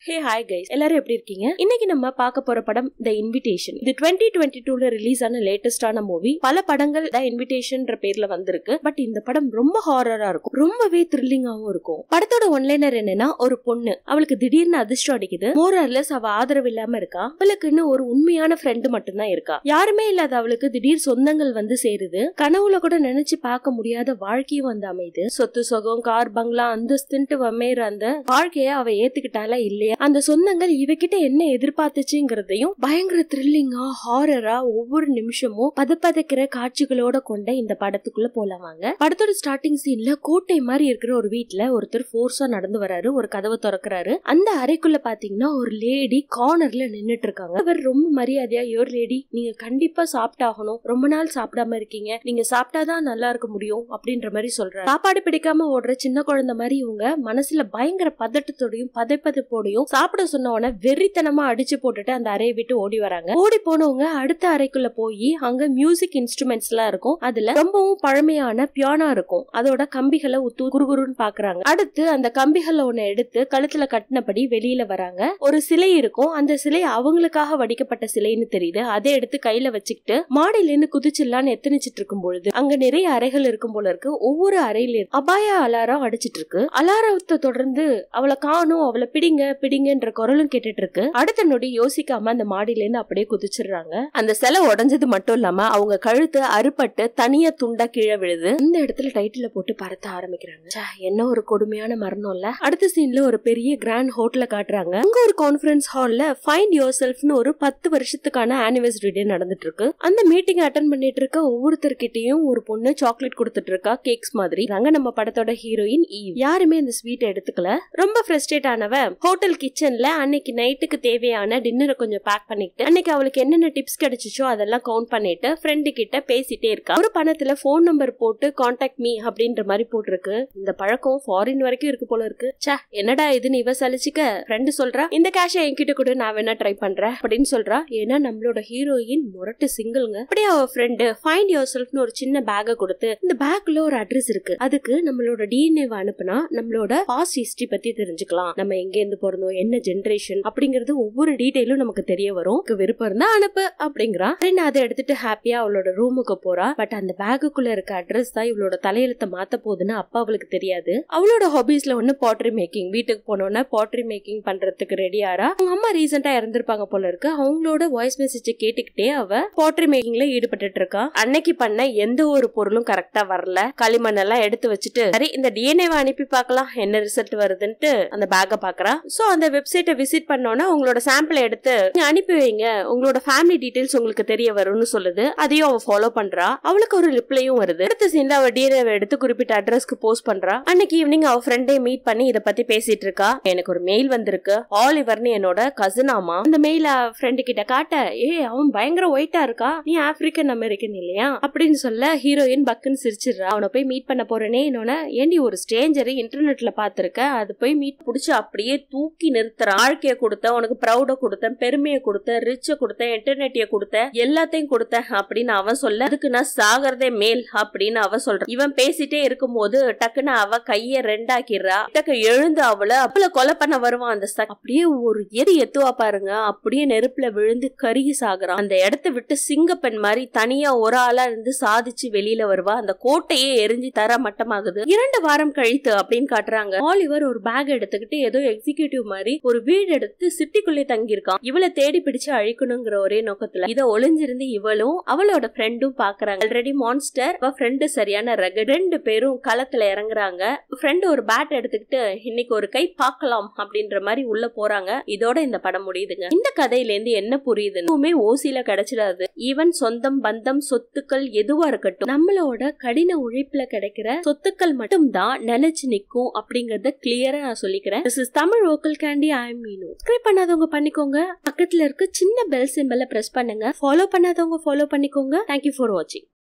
hey hi guys எல்லாரும் எப்படி இருக்கீங்க இன்னைக்கு நம்ம பார்க்க போற படம் த இன்விடேஷன் இது டுவெண்ட்டி டுவெண்ட்டி டூல ரிலீஸ் ஆன லேட்டஸ்டான மூவி பல படங்கள் த இன்விடேஷன் பேர்ல வந்திருக்கு பட் இந்த படம் ரொம்ப ஹாரரா இருக்கும் ரொம்பவே த்ரில்லிங்காவும் இருக்கும் படத்தோட ஒன்லைனர் என்னன்னா ஒரு பொண்ணு அவளுக்கு திடீர்னு அதிர்ஷ்டம் அடிக்குது மோரர்லெஸ் அவ ஆதரவு இல்லாம இருக்கா அவளுக்குன்னு ஒரு உண்மையான ஃப்ரெண்டு மட்டும்தான் இருக்கா யாருமே இல்லாத அவளுக்கு திடீர் சொந்தங்கள் வந்து சேருது கனவுல கூட நினைச்சு பார்க்க முடியாத வாழ்க்கையும் வந்து அமையுது சொத்து சுகம் கார் பங்களா அந்தஸ்துன்ட்டு அமையிற அந்த வாழ்க்கைய அவ ஏத்துக்கிட்டாலா இல்லையா அந்த சொந்தங்கள் இவகிட்ட என்ன எதிர்பார்த்துச்சுங்கிறதையும் பயங்கர த்ரில்லிங்கா ஹாரரா ஒவ்வொரு நிமிஷமும் பதப்பதக்கிற காட்சிகளோட கொண்ட இந்த படத்துக்குள்ள போலாம் வாங்க படத்தோட ஸ்டார்டிங் சீன்ல கோட்டை மாதிரி இருக்கிற ஒரு வீட்ல ஒருத்தர் ஃபோர்ஸா நடந்து வராரு ஒரு கதவை திறக்கிறாரு அந்த அறைக்குள்ள பாத்தீங்கன்னா ஒரு லேடி கார்னர்ல நின்னுட்டு இருக்காங்க அவர் ரொம்ப மரியாதையா யோர் லேடி நீங்க கண்டிப்பா சாப்பிட்டாகணும் ரொம்ப நாள் சாப்பிடாம இருக்கீங்க நீங்க சாப்பிட்டாதான் நல்லா இருக்க முடியும் அப்படின்ற மாதிரி சொல்றாரு சாப்பாடு பிடிக்காம ஓடுற சின்ன குழந்தை மாதிரி இவங்க மனசுல பயங்கர பதட்டத்தோடையும் பதைப்பதைப்போடையும் சாப்பிட சொன்ன உடனே வெறித்தனமா அடிச்சு போட்டுட்டு அந்த அறையை விட்டு ஓடி வராங்க ஓடி போனவங்க அடுத்த அறைக்குள்ள போய் அங்க மியூசிக் இன்ஸ்ட்ருமெண்ட்ஸ் எல்லாம் இருக்கும் அதுல ரொம்பவும் பழமையான பியானா இருக்கும் அதோட கம்பிகளை உத்து குறுகுறுன்னு பாக்குறாங்க அடுத்து அந்த கம்பிகளை ஒண்ணு எடுத்து கழுத்துல கட்டினபடி வெளியில வராங்க ஒரு சிலை இருக்கும் அந்த சிலை அவங்களுக்காக வடிக்கப்பட்ட சிலைன்னு தெரியுது அதை எடுத்து கையில வச்சுக்கிட்டு மாடியில இருந்து குதிச்சிடலான்னு எத்தனிச்சிட்டு இருக்கும் பொழுது அங்க நிறைய அறைகள் இருக்கும் போல இருக்கு ஒவ்வொரு அறையில அபாய அலாரம் அடிச்சிட்டு இருக்கு அலாரத்தை தொடர்ந்து அவளை காணும் அவளை பிடிங்க பிடிங்கன்ற குரலும் கேட்டுட்டு இருக்கு அடுத்த நொடி யோசிக்காம அந்த மாடியில இருந்து அப்படியே குதிச்சிடுறாங்க அந்த சிலை உடஞ்சது மட்டும் இல்லாம அவங்க கழுத்து அறுபட்டு தனியா துண்டா கீழே விழுது இந்த இடத்துல டைட்டில போட்டு பறத்த ஆரம்பிக்கிறாங்க ச்சே, என்ன ஒரு கொடுமையான மரணம் இல்ல அடுத்த சீன்ல ஒரு பெரிய கிராண்ட் ஹோட்டல காட்டுறாங்க அங்க ஒரு கான்ஃபரன்ஸ் ஹால்ல ஃபைண்ட் யோர் செல்ஃப்னு ஒரு பத்து வருஷத்துக்கான ஆனிவர்சரி டே நடந்துட்டு இருக்கு அந்த மீட்டிங் அட்டன் பண்ணிட்டு இருக்க ஒவ்வொருத்தர்கிட்டயும் ஒரு பொண்ணு சாக்லேட் கொடுத்துட்டு இருக்கா கேக்ஸ் மாதிரி அங்க நம்ம படத்தோட ஹீரோயின் ஈவ் யாருமே இந்த ஸ்வீட் எடுத்துக்கல ரொம்ப ஃப்ரஸ்ட்ரேட் ஆனவ ஹோட்டல் கிச்சன்ல அன்னைக்கு நைட்டுக்கு தேவையான டின்னரை கொஞ்சம் பேக் பண்ணிட்டு அன்னைக்கு அவளுக்கு என்னென்ன டிப்ஸ் கிடைச்சிச்சோ அதெல்லாம் கவுண்ட் பண்ணிட்டு ஃப்ரெண்டு கிட்ட பேசிட்டே இருக்கா ஒரு பணத்துல போன் நம்பர் போட்டு காண்டாக்ட் மீ அப்படின்ற மாதிரி போட்டிருக்கு இந்த பழக்கம் ஃபாரின் வரைக்கும் இருக்கு போல இருக்கு ச்சே என்னடா இதுன்னு இவ சலிச்சுக்க ஃப்ரெண்டு சொல்றா இந்த கேஷை என்கிட்ட கூட நான் வேணா ட்ரை பண்றேன் அப்படின்னு சொல்றா ஏன்னா நம்மளோட ஹீரோயின் முரட்டு சிங்கிள்ங்க அப்படியே அவ ஃப்ரெண்டு ஃபைண்ட் யோர் செல்ஃப்னு ஒரு சின்ன பேக்கை கொடுத்து இந்த பேக்ல ஒரு அட்ரஸ் இருக்கு அதுக்கு நம்மளோட டிஎன்ஏ அனுப்புனா நம்மளோட பாஸ்ட் ஹிஸ்டரி பத்தி தெரிஞ்சுக்கலாம் நம்ம எங்க இருந்து பிறந்தோம் என்ன ஜென்ரேஷன் அப்படிங்கறது ஒவ்வொரு டீடைலும் நமக்கு தெரிய வரும் உனக்கு விருப்பம் இருந்தா அனுப்பு அப்படிங்கிறா ரெண்டு அதை எடுத்துட்டு ஹாப்பியா அவளோட ரூமுக்கு போறா பட் அந்த பேக்குக்குள்ள இருக்க அட்ரஸ் தான் இவளோட தலையெழுத்த மாத்த போகுதுன்னு அப்பா அவளுக்கு தெரியாது அவளோட ஹாபீஸ்ல ஒண்ணு பாட்ரி மேக்கிங் வீட்டுக்கு போனோன்னா பாட்ரி மேக்கிங் பண்றதுக்கு ரெடி ஆறா அவங்க அம்மா ரீசெண்டா இறந்திருப்பாங்க போல இருக்கு அவங்களோட வாய்ஸ் மெசேஜ் கேட்டுக்கிட்டே அவ பாட்ரி மேக்கிங்ல ஈடுபட்டு இருக்கா அன்னைக்கு பண்ண எந்த ஒரு பொருளும் கரெக்டா வரல களிமண் எல்லாம் எடுத்து வச்சுட்டு சரி இந்த டிஎன்ஏவை அனுப்பி பார்க்கலாம் என்ன ரிசல்ட் வருதுன்ட்டு அந்த பேக்கை பாக்குறா சோ அந்த வெப்சைட்டை விசிட் பண்ணோன்னா உங்களோட சாம்பிள் எடுத்து நீங்க அனுப்பி வைங்க உங்களோட ஃபேமிலி டீடைல்ஸ் உங்களுக்கு தெரிய வரும்னு சொல்லுது அதையும் அவ ஃபாலோ பண்றா அவளுக்கு ஒரு ரிப்ளையும் வருது அடுத்த சீன்ல அவ டிஎன்ஏவை எடுத்து குறிப்பிட்ட அட்ரஸ்க்கு போஸ்ட் பண்றா அன்னைக்கு ஈவினிங் அவ ஃப்ரெண்டே மீட் பண்ணி இத பத்தி பேசிட்டு இருக்கா எனக்கு ஒரு மெயில் வந்திருக்கு ஆலிவர்னு என்னோட கசின் ஆமா அந்த மெயில ஃப்ரெண்டு கிட்ட காட்ட ஏ அவன் பயங்கர ஒயிட்டா இருக்கா நீ ஆப்பிரிக்கன் அமெரிக்கன் இல்லையா அப்படின்னு சொல்ல ஹீரோயின் பக்குன்னு சிரிச்சிடுறா அவனை போய் மீட் பண்ண போறேனே என்னோட ஏண்டி ஒரு ஸ்ட்ரேஞ்சர் இன்டர்நெட்ல பாத்திருக்க அது போய் மீட் புடிச்சு அப்படியே தூக்கி நிறுத்துறான் வாழ்க்கைய கொடுத்த உனக்கு ப்ரௌட கொடுத்தேன் பெருமையை கொடுத்த ரிச்ச கொடுத்தேன் இன்டர்நெட்டிய கொடுத்த எல்லாத்தையும் கொடுத்தேன் அப்படின்னு அவன் சொல்ல அதுக்கு நான் சாகிறதே மேல் அப்படின்னு அவ சொல்றான் இவன் பேசிட்டே இருக்கும்போது டக்குன்னு அவ கைய ரெண்டாக்கிடுறா டக்கு எழுந்து அவளை அவளை கொலை பண்ண வருவான் அந்த சக் அப்படியே ஒரு எரி எத்துவா பாருங்க அப்படியே நெருப்புல விழுந்து கருகி சாகுறான் அந்த இடத்த விட்டு சிங்கப்பெண் மாதிரி தனியா ஒரு ஆளா இருந்து சாதிச்சு வெளியில வருவா அந்த கோட்டையே எரிஞ்சு தர மட்டமாகுது இரண்டு வாரம் கழித்து அப்படின்னு காட்டுறாங்க ஆலிவர் ஒரு பேக் எடுத்துக்கிட்டு ஏதோ எக்ஸிகியூட்டிவ் மாதிரி ஒரு வீடு எடுத்து சிட்டிக்குள்ளே தங்கியிருக்கான் இவளை தேடி பிடிச்சு அழிக்கணுங்கிற ஒரே நோக்கத்துல இத ஒளிஞ்சிருந்து இவளும் அவளோட ஃப்ரெண்டும் பாக்குறாங்க ஆல்ரெடி மான்ஸ்டர் அவ ஃப்ரெண்டு சரியான ரக ரெண்டு பேரும் களத்துல இறங்குறாங்க ஃப்ரெண்டு ஒரு பேட் எடுத்துக்கிட்டு இன்னைக்கு ஒரு கை பார்க்கலாம் அப்படின்ற மாதிரி உள்ள போறாங்க இதோட இந்த படம் முடியுதுங்க இந்த கதையில இருந்து என்ன புரியுது எதுவுமே ஓசியில கிடைச்சிடாது ஈவன் சொந்தம் பந்தம் சொத்துக்கள் எதுவா இருக்கட்டும் நம்மளோட கடின உழைப்புல கிடைக்கிற சொத்துக்கள் மட்டும் தான் நிலைச்சு நிக்கும் அப்படிங்கறத கிளியரா நான் சொல்லிக்கிறேன் திஸ் இஸ் தமிழ் ஓக்கல் கேண்டி ஐ மீனு சப்ஸ்கிரைப் பண்ணாதவங்க பண்ணிக்கோங்க பக்கத்துல இருக்க சின்ன பெல் சிம்பலை பிரஸ் பண்ணுங்க ஃபாலோ பண்ணாதவங்க ஃபாலோ பண்ணிக்கோங்க தேங்க்யூ ஃபார் வாட்சிங்